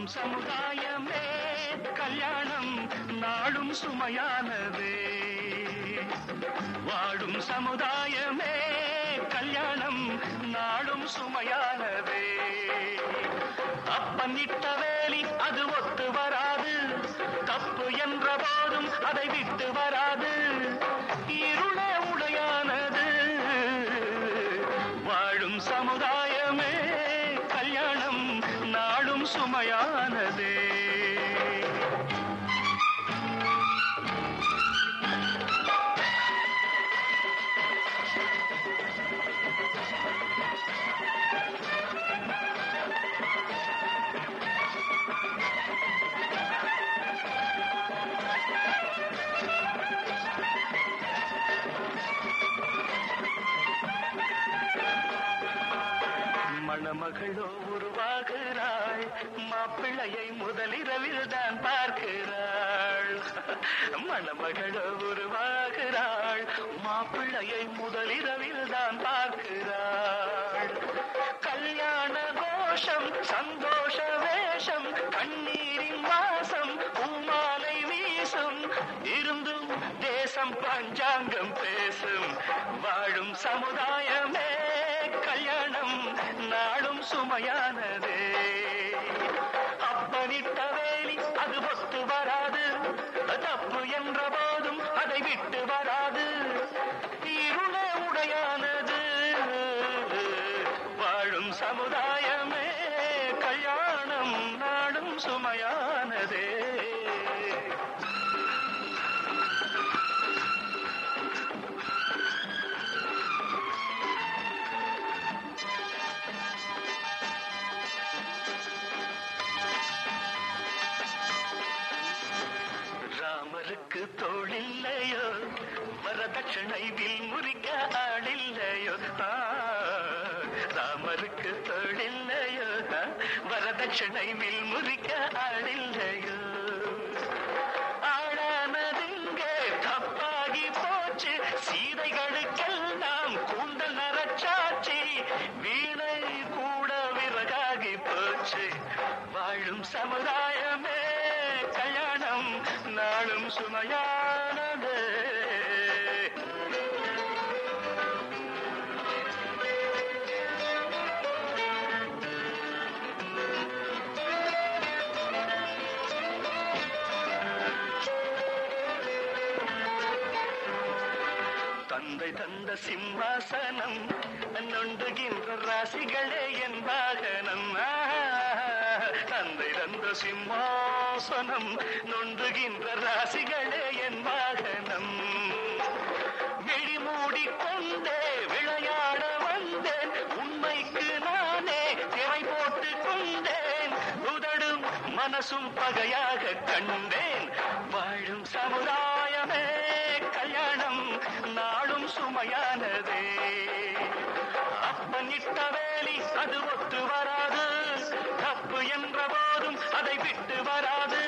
சமுதாயமே கல்யாணம் நாளும் சுமையானதே வாழும் சமுதாயமே கல்யாணம் நாளும் சுமையானதே அப்பனிட்ட வேலி அது ஒத்து வராது தப்பு என்ற போதும் அதை விட்டு வராது இருளே உடையானது வாழும் சமுதாயமே கல்யாணம் நாளும் சுமையானதே மணமகளோ உருவாகிறாள் மாப்பிள்ளையை முதலிரவில் தான் பார்க்கிறாள் மணமகளோ உருவாகிறாள் மாப்பிள்ளையை முதலிரவில் தான் பார்க்கிறாள் கல்யாண கோஷம் சந்தோஷ வேஷம் கண்ணீரின் வாசம் பூமாலை வீசும் இருந்தும் தேசம் பஞ்சாங்கம் பேசும் வாழும் சமுதாயமே கல்யாணம் நாளும் சுமையானதே அப்பனிட்ட வேலி அது ஒத்து வராது தப்பு என்ற போதும் அதை விட்டு வராது இருளே உடையானது வாழும் சமுதாயமே கல்யாணம் நாடும் சுமையானதே ராமருக்கு தோளில்லையோ வரதட்சணை வில் முறிக்க ஆளில்லையோ ஆ, ராமருக்கு தோளில்லையோ ஆ, வரதட்சணை வில் முறிக்க ஆளில்லையோ ஆளானதிங்கே தப்பாகி போச்சு சீதைகளுக்கெல்லாம் கூந்தல் நரச்சாச்சி வீணை கூட விறகாகி போச்சு வாழும் சமுதாயமே கல்யாணம் நாளும் சுமையானது தந்தை தந்த சிம்மாசனம் நொண்டுகின்ற ராசிகளே என் வாகனம் ஆ, தந்தை தந்த சிம்மாசனம் நொண்டுகின்ற ராசிகளே என் வாகனம் விழி மூடிக்கொண்டே விளையாட வந்தேன் உண்மைக்கு நானே திரை போட்டுக் கொண்டேன் உதடும் மனசும் பகையாக கண்டேன் வாழும் சமுதாயமே கல்யாணம் நாளும் சுமையானதே அப்பனிட்ட வேலி அது ஒத்து வராது தப்பு என்ற போதும் அதை விட்டு வராது